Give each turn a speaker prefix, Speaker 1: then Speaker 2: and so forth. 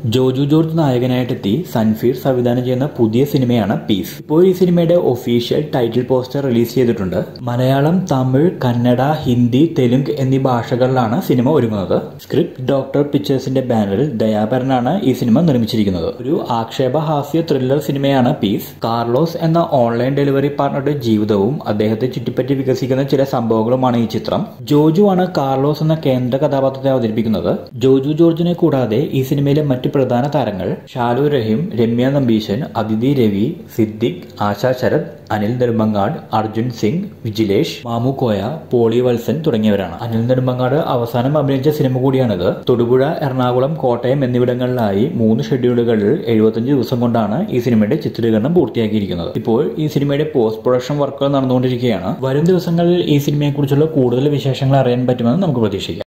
Speaker 1: Joju George നായകനായിട്ടെത്തി സൻഫീർ സംവിധാനം ചെയ്യുന്ന പുതിയ സിനിമയാണ് പീസ് ഇപ്പോൾ ഈ സിനിമയുടെ ഒഫീഷ്യൽ ടൈറ്റിൽ പോസ്റ്റർ റിലീസ് ചെയ്തിട്ടുണ്ട് മലയാളം തമിഴ് കന്നഡ ഹിന്ദി തെലുങ്ക് എന്നീ ഭാഷകളിലാണ് സിനിമ ഒരുങ്ങുന്നത് സ്ക്രിപ്റ്റ് ഡോക്ടർ പിക്ചേഴ്സിന്റെ ബാനറിൽ ദയാപരനാണ് ഈ സിനിമ നിർമ്മിച്ചിരിക്കുന്നത് ഒരു ആക്ഷേപഹാസ്യ ത്രില്ലർ സിനിമയാണ് പീസ് കാർലോസ് എന്ന ഓൺലൈൻ ഡെലിവറി പാർട്ണറുടെ ജീവിതവും അദ്ദേഹത്തെ ചുറ്റിപ്പറ്റി വികസിക്കുന്ന ചില സംഭവങ്ങളുമാണ് ഈ ചിത്രം ജോജു ആണ് കാർലോസ് എന്ന കേന്ദ്ര കഥാപാത്രത്തെ അവതരിപ്പിക്കുന്നത് ജോജു ജോർജിനെ കൂടാതെ ഈ സിനിമയിലെ മറ്റ് പ്രധാന താരങ്ങൾ ഷാലു റഹീം രമ്യ നമ്പീശൻ അതിഥി രവി സിദ്ദിഖ് ആശാ ശരത് അനിൽ നെടുമ്പങ്ങാട് അർജുൻ സിംഗ് വിജിലേഷ് മാമു കോയ പോളി വത്സൻ തുടങ്ങിയവരാണ് അനിൽ നെടുമ്പങ്ങാട് അവസാനം അഭിനയിച്ച സിനിമ കൂടിയാണിത് തൊടുപുഴ എറണാകുളം കോട്ടയം എന്നിവിടങ്ങളിലായി മൂന്ന് ഷെഡ്യൂളുകളിൽ എഴുപത്തഞ്ച് ദിവസം കൊണ്ടാണ് ഈ സിനിമയുടെ ചിത്രീകരണം പൂർത്തിയാക്കിയിരിക്കുന്നത് ഇപ്പോൾ ഈ സിനിമയുടെ പോസ്റ്റ് പ്രൊഡക്ഷൻ വർക്കുകൾ നടന്നുകൊണ്ടിരിക്കുകയാണ് വരും ദിവസങ്ങളിൽ ഈ സിനിമയെക്കുറിച്ചുള്ള കൂടുതൽ വിശേഷങ്ങൾ അറിയാൻ പറ്റുമെന്ന് നമുക്ക് പ്രതീക്ഷിക്കാം